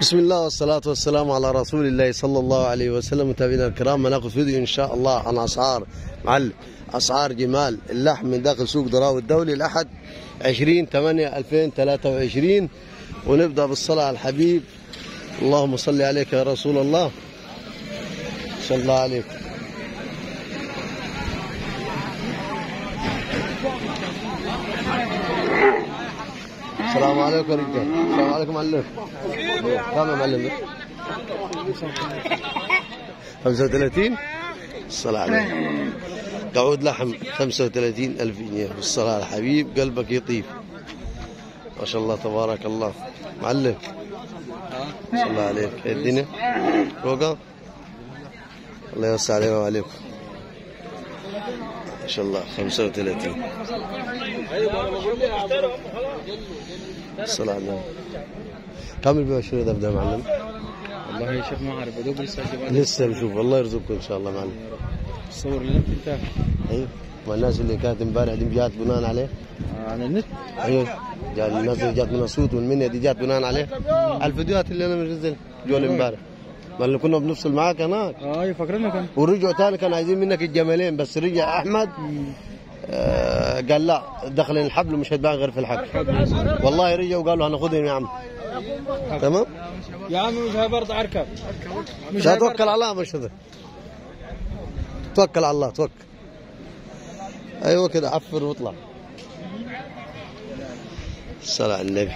بسم الله والصلاة والسلام على رسول الله صلى الله عليه وسلم متابعينا الكرام بناخذ فيديو إن شاء الله عن أسعار معلم أسعار جمال اللحم من داخل سوق دراو الدولي الأحد 20 8 2023 ونبدأ بالصلاة على الحبيب اللهم صل عليك يا رسول الله صلى الله عليك السلام عليكم يا رجال السلام عليكم معلم كم يا معلم 35 الصلاة عليك قعود لحم 35 ألف جنيه بالصلاة على الحبيب قلبك يطيب ما شاء الله تبارك الله معلم صلى الله عليك إيه الدنيا فوقها الله يوسع علينا وعليكم ما شاء الله 35 الصلاة على النبي كم البيع والشراء ده بدأ يا معلم؟ والله يا شيخ ما اعرف بدوب لسه الجبال لسه بشوف الله يرزقكم ان شاء الله معلم الصور اللي انت انتهى ايوه ما الناس اللي كانت امبارح دي جات بناء عليه على النت ايوه جا الناس اللي جات من اسيوط والمنيا دي جات بناء عليه على الفيديوهات اللي انا منزل جول امبارح ما اللي كنا بنفصل معاك هناك اه فاكرنا كان ورجعوا تاني كانوا عايزين منك الجمالين بس رجع احمد آه قال لا دخلين الحبل ومش هتبان غير في الحبل والله رجعوا قالوا هناخذهم يا عم تمام يا عم مش هاي برضه اركب مش توكل على الله مش هذا توكل على الله توكل ايوه كده عفر واطلع الصلاة على النبي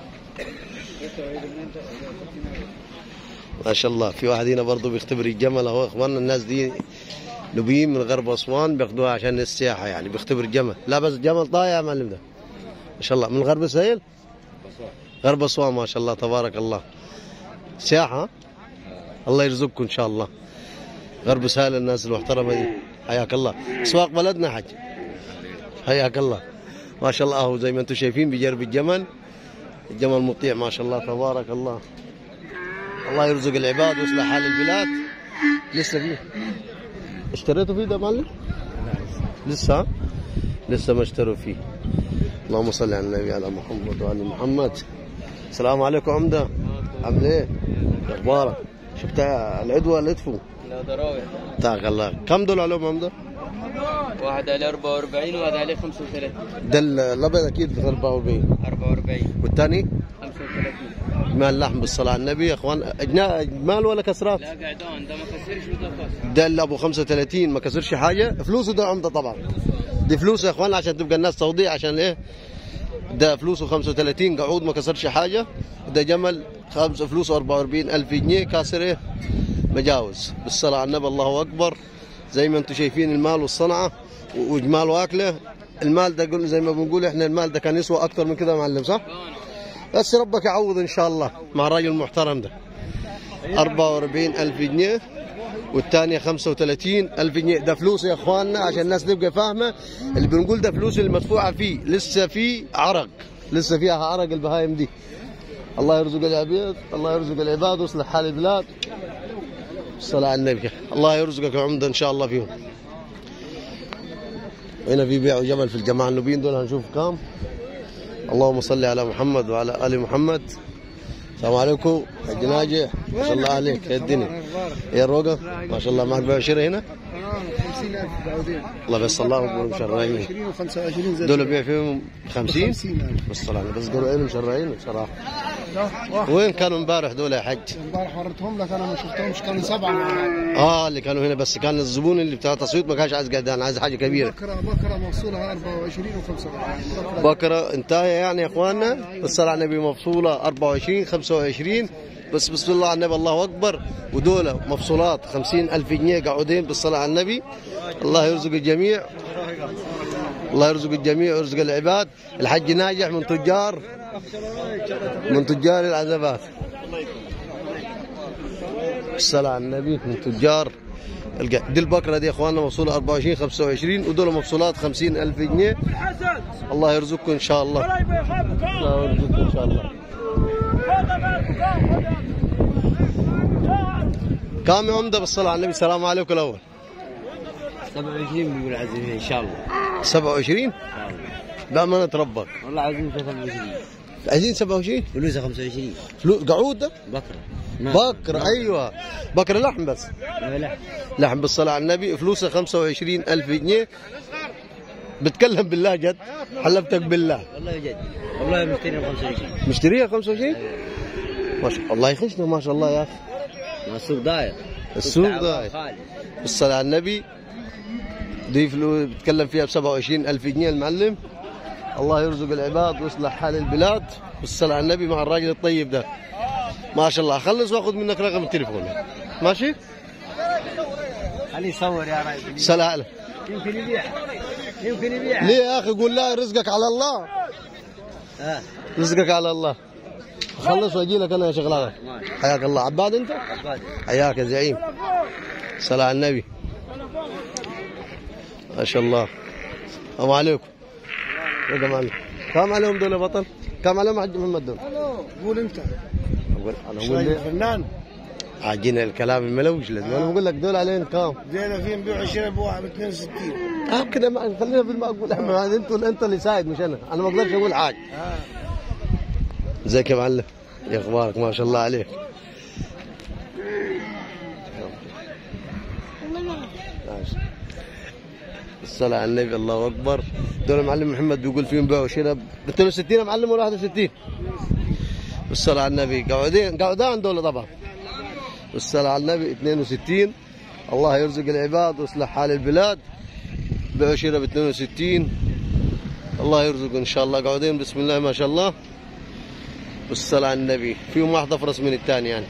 ما شاء الله في واحد هنا برضه بيختبر الجمل اهو اخواننا الناس دي نبيين من غرب اسوان بياخدوها عشان السياحه يعني بيختبر الجمل لا بس جمل طايع يا معلم ده ما شاء الله من غرب سهيل غرب اسوان ما شاء الله تبارك الله سياحه الله يرزقكم ان شاء الله غرب سهل الناس المحترمه دي حياك الله اسواق بلدنا حج حياك الله ما شاء الله اهو زي ما انتم شايفين بجرب الجمل الجمل مطيع ما شاء الله تبارك الله الله يرزق العباد ويصلح حال البلاد لسه فيه اشتريتوا فيه ده معلم؟ لسه ها؟ لسه ما اشتروا فيه اللهم صل على النبي على محمد وعلى محمد السلام عليكم عمده عامل ايه؟ إيه اخبارك؟ شفت العدوى اللي ادفوا لا ضراوي تعال الله كم دول عليهم عمده؟ واحد عليه 44 وواحد عليه 35 ده الابيض اكيد في 44 44 والثاني 35 مال لحم بالصلاه على النبي يا اخوان أجنا- اجمال ولا كسرات؟ لا قاعدون ده ما كسرش وده كسر ده اللي ابو 35 ما كسرش حاجه فلوسه ده عمده طبعا دي فلوسه يا اخوان عشان تبقى الناس توضيح عشان ايه ده فلوسه 35 قعود ما كسرش حاجه ده جمل خمسه فلوسه 44 الف جنيه كاسر ايه مجاوز بالصلاه على النبي الله اكبر زي ما انتم شايفين المال والصنعه و- واجمال واكله المال ده قلنا زي ما بنقول احنا المال ده كان يسوى اكثر من كده يا معلم صح؟ بس ربك يعوض ان شاء الله مع الراجل المحترم ده 44 ألف جنيه والثانية 35 ألف جنيه ده فلوس يا اخواننا عشان الناس تبقى فاهمة اللي بنقول ده فلوس اللي مدفوعة فيه لسه في عرق لسه فيها عرق البهايم دي الله يرزق العباد الله يرزق العباد ويصلح حال البلاد الصلاة على النبي الله يرزقك يا عمدة إن شاء الله فيهم هنا في بيع جمل في الجماعة النوبيين دول هنشوف كام اللهم صل على محمد وعلى ال محمد السلام عليكم حج ناجح ما شاء الله عليك يا الدنيا يا الروقه ما شاء الله معك بشير هنا 50000 بعودين الله بس الله اكبر مشرعين 20 و25 زي دول بيع فيهم 50 50000 بس طلع بس قالوا ايه مشرعين بصراحه واحد وين كانوا امبارح دول يا حج؟ امبارح وريتهم لك انا ما شفتهمش كانوا سبعه مع بعض اه اللي كانوا هنا بس كان الزبون اللي بتاع تصويت ما كانش عايز قعدان عايز حاجه كبيره بكره بكره موصولها 24 و25 بكره انتهى يعني يا اخواننا الصلاه على النبي مفصوله 24 25 بس بسم الله على النبي الله اكبر ودول مفصولات 50 الف جنيه قاعدين بالصلاه على النبي الله يرزق الجميع الله يرزق الجميع ويرزق العباد الحج ناجح من تجار من تجار العزبات الصلاة على النبي من تجار الق- دي البكرة دي يا اخواننا مفصولة 24 25 ودول مفصولات 50 ألف جنيه الله يرزقكم إن شاء الله الله يرزقكم إن شاء الله كام يا عمدة بالصلاة على النبي السلام عليكم الأول 27 بيقول عزيزي ان شاء الله 27 بأمانة ربك والله عايزين 23 عايزين 27 فلوسها 25 فلوس قعود ده بكره بكر ايوه بكر لحم بس لا لحم بالصلاة على النبي فلوسه 25 ألف جنيه بتكلم بالله جد حلفتك بالله والله جد والله مشتري ب 25 مشتريها 25 ما شاء الله يخشنا ما شاء الله يا أخي ما السوق داير السوق تعبان داير. خالص. بالصلاة على النبي دي فلوس بتكلم فيها ب 27 ألف جنيه المعلم الله يرزق العباد ويصلح حال البلاد بالصلاة على النبي مع الراجل الطيب ده ما شاء الله خلص واخذ منك رقم التليفون ماشي خليه يصور يا راجل صلاة على يمكن يبيع يمكن يبيع ليه يا أخي قول لا رزقك على الله ها رزقك على الله خلص واجي لك انا يا شغلانه ماشي حياك الله عباد انت عباد. حياك يا زعيم صلاة على النبي ما شاء الله السلام عليكم يا جماعه كم عليهم دول يا بطل؟ كم عليهم حج محمد دول؟ قول انت أقول انا اقول لي فنان عاجينا الكلام الملوش لازم انا بقول لك دول عليهم كم؟ دينا فين بيع 20 بواحد ب 62 اه كده ما- خلينا في المعقول احنا انت انت اللي سايد مش انا انا ما اقدرش اقول حاجه ازيك يا معلم يا اخبارك ما شاء الله عليك ماشي. الصلاة على النبي الله أكبر دول المعلم محمد بيقول فيهم بيع وشراء ب 62 يا معلم ولا 61 بالصلاة على النبي قعدين قعدان دول طبعا بالصلاة على النبي 62 الله يرزق العباد ويصلح حال البلاد بيع وشراء ب 62 الله يرزق ان شاء الله قاعدين بسم الله ما شاء الله والصلاة على النبي فيهم واحد افرس من الثاني يعني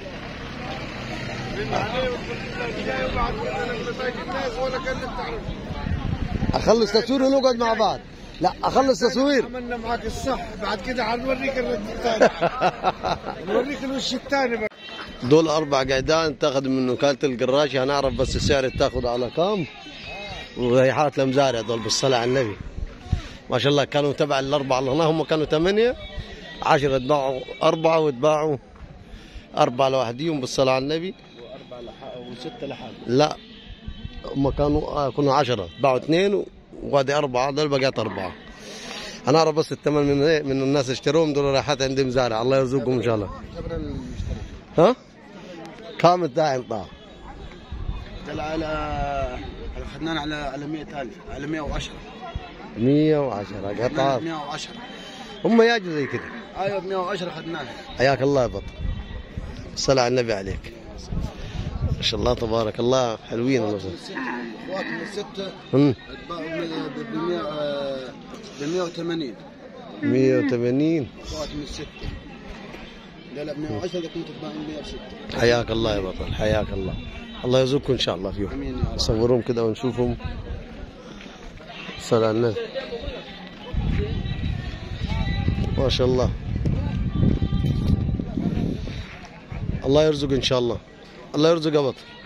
اخلص تصوير ونقعد مع بعض لا اخلص تصوير عملنا معاك الصح بعد كده حنوريك الرد الثاني نوريك الوش الثاني بقى دول اربع قعدان تاخذ من وكاله القراش هنعرف بس السعر تاخذ على كام وريحات المزارع دول بالصلاه على النبي ما شاء الله كانوا تبع الاربعه اللي هنا هم كانوا ثمانيه عشرة اتباعوا اربعه واتباعوا اربعه لوحديهم بالصلاه على النبي وستة لحال لا هم كانوا آه كانوا عشرة باعوا اثنين وهذه أربعة دول بقيت أربعة أنا أعرف بس الثمن من إيه من الناس اشتروهم دول راحات عندي مزارع الله يرزقكم إن شاء الله ها كام الداعم طاع طلع على على خدنان على على 100000 على 110 110 قطع 110 هم ياجوا زي كده ايوه ب 110 خدناها حياك الله يا بطل الصلاة على النبي عليك ما شاء الله تبارك الله حلوين والله اخوات من الستة هم، اتباعوا ب 100 ب 180 180 اخوات من الستة لا لا ب 110 اذا كنت تباع 106 حياك الله يا بطل حياك الله الله يرزقكم ان شاء الله فيهم امين يا رب نصورهم كده ونشوفهم صلاة على النبي ما شاء الله الله يرزق ان شاء الله الله يرزق يا بطل